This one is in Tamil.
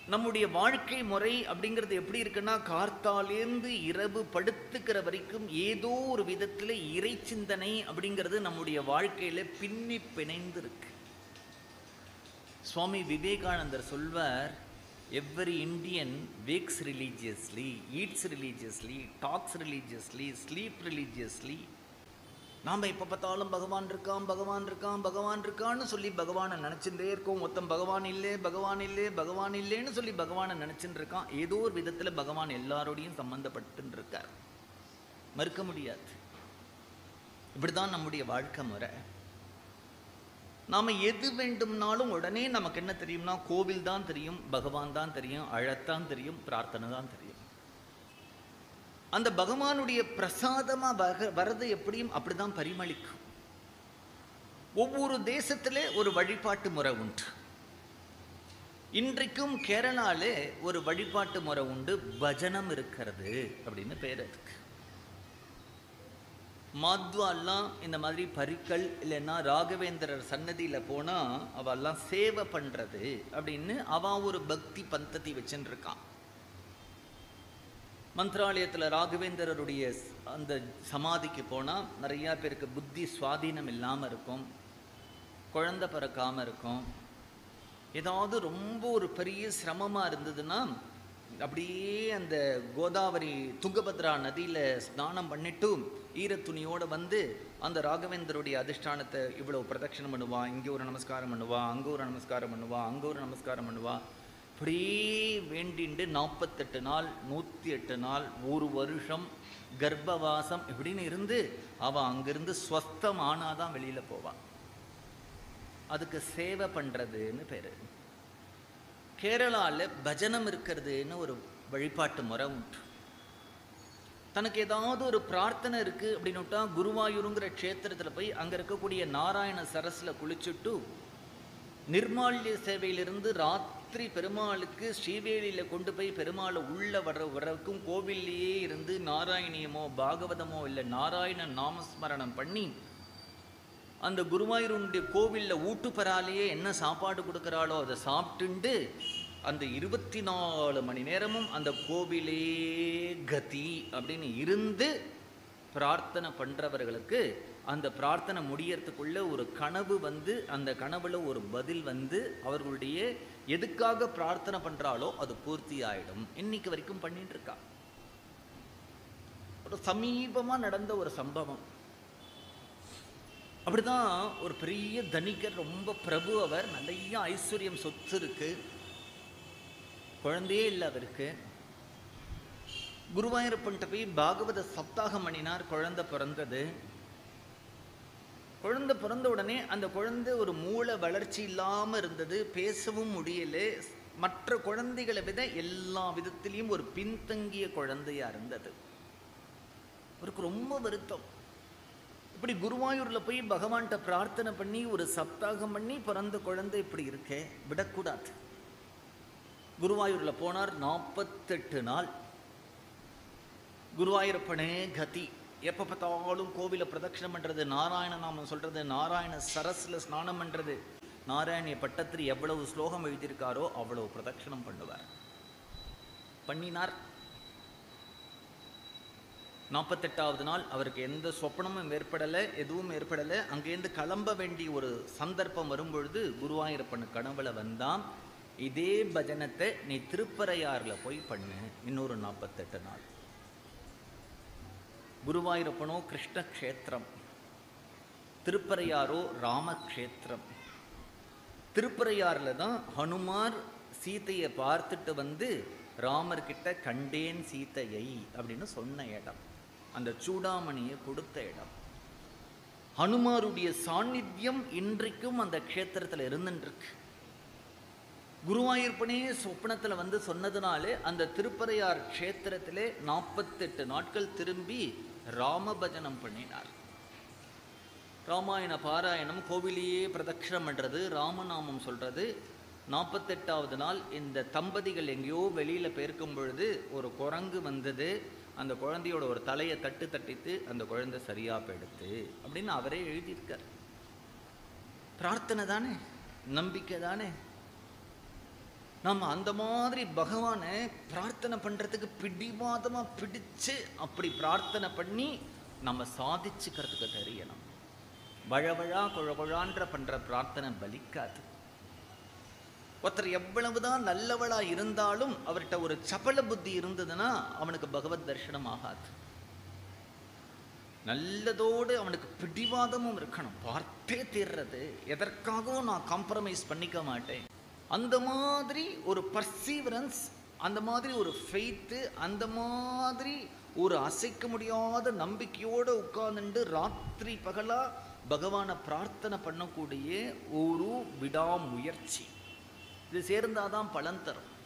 நம்முடைய வாழ்க்கை முறை அப்படிங்கிறது எப்படி இருக்குன்னா கார்த்தாலேருந்து இரவு படுத்துக்கிற வரைக்கும் ஏதோ ஒரு விதத்தில் இறை சிந்தனை அப்படிங்கிறது நம்முடைய வாழ்க்கையில பின்னி பிணைந்து இருக்கு சுவாமி விவேகானந்தர் சொல்வார் every Indian wakes religiously eats religiously talks religiously sleep religiously நாம் எப்போ பார்த்தாலும் பகவான் இருக்கான் பகவான் இருக்கான் பகவான் இருக்கான்னு சொல்லி பகவானை நினச்சிட்டே இருக்கோம் மொத்தம் பகவான் இல்லை பகவான் இல்லை பகவான் இல்லைன்னு சொல்லி பகவானை நினச்சிட்டு இருக்கான் ஏதோ ஒரு விதத்தில் பகவான் எல்லாரோடையும் சம்மந்தப்பட்டு இருக்கார் மறுக்க முடியாது இப்படிதான் நம்முடைய வாழ்க்கை முறை நாம் எது வேண்டும்னாலும் உடனே நமக்கு என்ன தெரியும்னா கோவில் தான் தெரியும் பகவான் தான் தெரியும் அழத்தான் தெரியும் பிரார்த்தனை தான் தெரியும் அந்த பகவானுடைய பிரசாதமா வக வரது எப்படியும் அப்படிதான் பரிமளிக்கும் ஒவ்வொரு தேசத்திலே ஒரு வழிபாட்டு முறை உண்டு இன்றைக்கும் கேரளாலே ஒரு வழிபாட்டு முறை உண்டு பஜனம் இருக்கிறது அப்படின்னு பேர் அதுக்கு மாத்வாலாம் இந்த மாதிரி பரிக்கல் இல்லைன்னா ராகவேந்திரர் சன்னதியில் போனால் அவெல்லாம் சேவை பண்ணுறது அப்படின்னு அவன் ஒரு பக்தி பந்ததி வச்சுன்னு இருக்கான் மந்திராலயத்தில் ராகவேந்திரருடைய ஸ்- அந்த சமாதிக்கு போனால் நிறையா பேருக்கு புத்தி சுவாதீனம் இல்லாமல் இருக்கும் குழந்தை பிறக்காமல் இருக்கும் ஏதாவது ரொம்ப ஒரு பெரிய சிரமமாக இருந்ததுன்னா அப்படியே அந்த கோதாவரி துங்கபத்ரா நதியில் ஸ்நானம் பண்ணிட்டு ஈரத்துணியோடு வந்து அந்த ராகவேந்தருடைய அதிஷ்டானத்தை இவ்வளோ பிரதட்சணம் பண்ணுவா இங்கே ஒரு நமஸ்காரம் பண்ணுவா அங்கே ஒரு நமஸ்காரம் பண்ணுவா அங்கே ஒரு நமஸ்காரம் பண்ணுவா அப்படியே வேண்டிண்டு நாற்பத்தெட்டு நாள் நூற்றி எட்டு நாள் ஒரு வருஷம் கர்ப்பவாசம் இப்படின்னு இருந்து அவள் அங்கிருந்து ஸ்வஸ்தம் ஆனாதான் வெளியில் போவான் அதுக்கு சேவை பண்ணுறதுன்னு பேர் கேரளாவில் பஜனம் இருக்கிறதுன்னு ஒரு வழிபாட்டு முறை உண்டு தனக்கு ஏதாவது ஒரு பிரார்த்தனை இருக்குது அப்படின்னுட்டா குருவாயூருங்கிற க்ஷேத்திரத்தில் போய் அங்கே இருக்கக்கூடிய நாராயண சரஸில் குளிச்சுட்டு நிர்மால்ய சேவையிலிருந்து ராத்திரி பெருமாளுக்கு ஸ்ரீவேலியில் கொண்டு போய் பெருமாளை உள்ள வர வரைக்கும் கோவில்லையே இருந்து நாராயணியமோ பாகவதமோ இல்லை நாராயண நாமஸ்மரணம் பண்ணி அந்த குருவாயூருடைய கோவிலில் ஊட்டு பெறாலேயே என்ன சாப்பாடு கொடுக்குறாளோ அதை சாப்பிட்டுண்டு அந்த இருபத்தி நாலு மணி நேரமும் அந்த கோவிலே கதி அப்படின்னு இருந்து பிரார்த்தனை பண்ணுறவர்களுக்கு அந்த பிரார்த்தனை முடியறதுக்குள்ள ஒரு கனவு வந்து அந்த கனவுல ஒரு பதில் வந்து அவர்களுடைய எதுக்காக பிரார்த்தனை பண்ணுறாளோ அது பூர்த்தி ஆயிடும் இன்னைக்கு வரைக்கும் பண்ணிட்டு இருக்கா ஒரு சமீபமாக நடந்த ஒரு சம்பவம் அப்படிதான் ஒரு பெரிய தனிகர் ரொம்ப பிரபு அவர் நிறைய ஐஸ்வர்யம் சொத்து இருக்கு குழந்தையே இல்லை அவருக்கு குருவாயூரப்பன்ட்ட போய் பாகவத சப்தாகம் பண்ணினார் குழந்தை பிறந்தது குழந்தை பிறந்த உடனே அந்த குழந்தை ஒரு மூளை வளர்ச்சி இல்லாமல் இருந்தது பேசவும் முடியல மற்ற குழந்தைகளை விட எல்லா விதத்திலையும் ஒரு பின்தங்கிய குழந்தையா இருந்தது அவருக்கு ரொம்ப வருத்தம் இப்படி குருவாயூரில் போய் பகவான்கிட்ட பிரார்த்தனை பண்ணி ஒரு சப்தாகம் பண்ணி பிறந்த குழந்தை இப்படி இருக்கே விடக்கூடாது குருவாயூரில் போனார் நாற்பத்தெட்டு நாள் குருவாயூரப்பனே கதி எப்போ பார்த்தாலும் கோவிலை பிரதட்சணம் பண்ணுறது நாராயண நாமம் சொல்கிறது நாராயண சரஸில் ஸ்நானம் பண்ணுறது நாராயணிய பட்டத்திரி எவ்வளவு ஸ்லோகம் எழுதியிருக்காரோ அவ்வளவு பிரதட்சணம் பண்ணுவார் பண்ணினார் நாற்பத்தெட்டாவது நாள் அவருக்கு எந்த சொப்பனமும் ஏற்படலை எதுவும் ஏற்படலை அங்கேருந்து கிளம்ப வேண்டிய ஒரு சந்தர்ப்பம் வரும்பொழுது குருவாயூரப்பன் கனவுல வந்தான் இதே பஜனத்தை நீ திருப்பறையாறில் போய் பண்ணு இன்னொரு நாற்பத்தெட்டு நாள் குருவாயூரப்பனோ கிருஷ்ண க்ஷேத்திரம் திருப்பறையாரோ ராமக்ஷேத்திரம் திருப்பறையாறில் தான் ஹனுமார் சீதையை பார்த்துட்டு வந்து ராமர்கிட்ட கண்டேன் சீதையை அப்படின்னு சொன்ன இடம் அந்த சூடாமணியை கொடுத்த இடம் ஹனுமாருடைய சாநித்தியம் இன்றைக்கும் அந்த க்ஷேத்திரத்தில் இருந்துருக்கு குருவாயூர்ப்பனே சொப்பனத்தில் வந்து சொன்னதுனாலே அந்த திருப்பறையார் க்ஷேத்திரத்திலே நாற்பத்தெட்டு நாட்கள் திரும்பி ராமபஜனம் பண்ணினார் ராமாயண பாராயணம் கோவிலையே பிரதட்சணம் பண்ணுறது ராமநாமம் சொல்கிறது நாற்பத்தெட்டாவது நாள் இந்த தம்பதிகள் எங்கேயோ வெளியில் பெருக்கும் பொழுது ஒரு குரங்கு வந்தது அந்த குழந்தையோட ஒரு தலையை தட்டு தட்டித்து அந்த குழந்தை சரியாக போயிடுத்து அப்படின்னு அவரே எழுதியிருக்கார் பிரார்த்தனை தானே நம்பிக்கை தானே நம்ம அந்த மாதிரி பகவானை பிரார்த்தனை பண்ணுறதுக்கு பிடிவாதமாக பிடிச்சு அப்படி பிரார்த்தனை பண்ணி நம்ம சாதிச்சுக்கிறதுக்கு தெரியணும் வழவழா குழகுழான்ற பண்ணுற பிரார்த்தனை பலிக்காது ஒருத்தர் எவ்வளவுதான் நல்லவளா இருந்தாலும் அவர்கிட்ட ஒரு சபல புத்தி இருந்ததுன்னா அவனுக்கு பகவத் தரிசனம் ஆகாது நல்லதோடு அவனுக்கு பிடிவாதமும் இருக்கணும் பார்த்தே தீர்றது எதற்காகவும் நான் காம்ப்ரமைஸ் பண்ணிக்க மாட்டேன் அந்த மாதிரி ஒரு பர்சீவரன்ஸ் அந்த மாதிரி ஒரு ஃபெய்த்து அந்த மாதிரி ஒரு அசைக்க முடியாத நம்பிக்கையோடு உட்கார்ந்துட்டு ராத்திரி பகலா பகவானை பிரார்த்தனை பண்ணக்கூடிய ஒரு விடாமுயற்சி இது சேர்ந்தாதான் பலன் தரும்